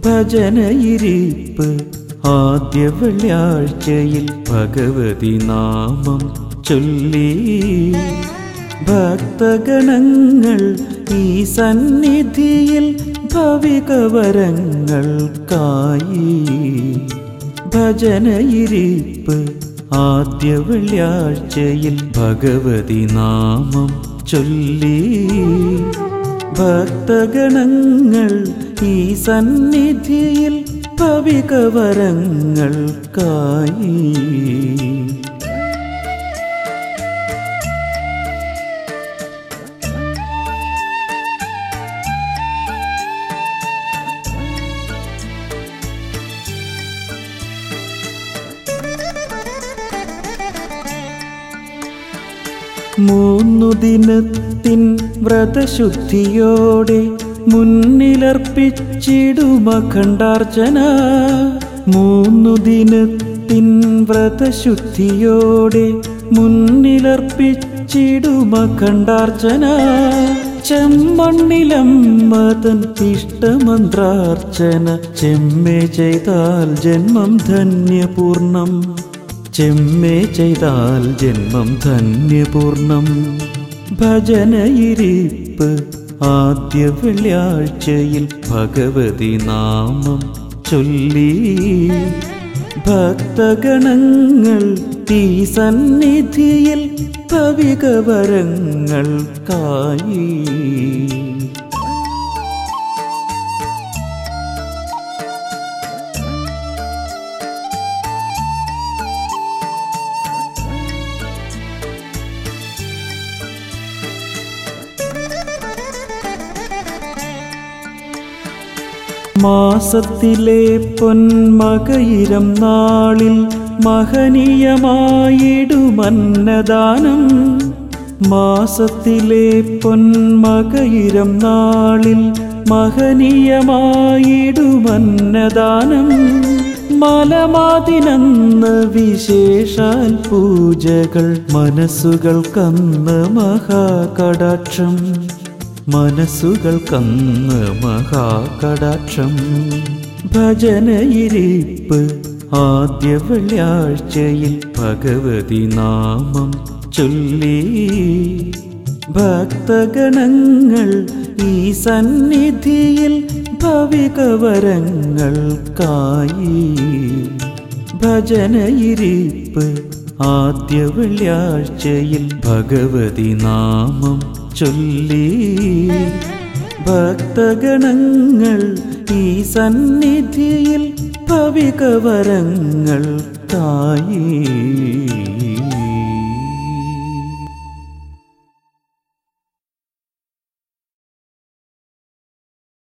ഭജനയിരിപ്പ് ആദ്യ വെള്ളിയാഴ്ചയിൽ ഭഗവതി നാമം ചൊല്ലി ഭക്തഗണങ്ങൾ ഈ സന്നിധിയിൽ ഭവികവരങ്ങൾക്കായി ഭജനയിരിപ്പ് ആദ്യ വെള്ളിയാഴ്ചയിൽ ഭഗവതി നാമം ചൊല്ലി ഭക്തഗണങ്ങൾ ഈ സന്നിധിയിൽ ഭവികവരങ്ങൾക്കായി മൂന്നു ദിനത്തിൻ വ്രതശുദ്ധിയോടെ മുന്നിലർപ്പിച്ചിടുമഖണ്ഡാർച്ചന മൂന്നു ദിനത്തിൻ വ്രതശുദ്ധിയോടെ മുന്നിലർപ്പിച്ചിടുമഖണ്ഡാർച്ചന ചെമ്മണ്ണിലമ്മതൻ ഇഷ്ടമന്ത്രാർച്ചന ചെമ്മേ ചെയ്താൽ ജന്മം ധന്യപൂർണം ചെമ്മേ ചെയ്താൽ ജന്മം ധന്യപൂർണം ഭജനയിരിപ്പ് ആദ്യ വെള്ളിയാഴ്ചയിൽ ഭഗവതി നാമം ചൊല്ലി ഭക്തഗണങ്ങൾ ഈ സന്നിധിയിൽ ഭവികവരങ്ങൾക്കായി മാസത്തിലെ പൊന്മകയിരം നാളിൽ മഹനീയമായിടുമന്നദാനം മാസത്തിലെ പൊന്മകയിരം നാളിൽ മഹനീയമായിടുമന്നദാനം മലമാതിനന്ന് വിശേഷാൽ പൂജകൾ മനസ്സുകൾക്കന്ന് മഹാകടാക്ഷം മനസ്സുകൾക്കന്ന് മഹാകടാക്ഷം ഭജനയിരിപ്പ് ആദ്യ വെള്ളിയാഴ്ചയിൽ ഭഗവതി നാമം ചൊല്ലി ഭക്തഗണങ്ങൾ ഈ സന്നിധിയിൽ ഭവികവരങ്ങൾക്കായി ഭജനയിരിപ്പ് ആദ്യ വെള്ളിയാഴ്ചയിൽ ഭഗവതി നാമം ചൊല്ലി ഭക്തഗണങ്ങൾ ഈ സന്നിധിയിൽ ഭവികവരങ്ങൾക്കായി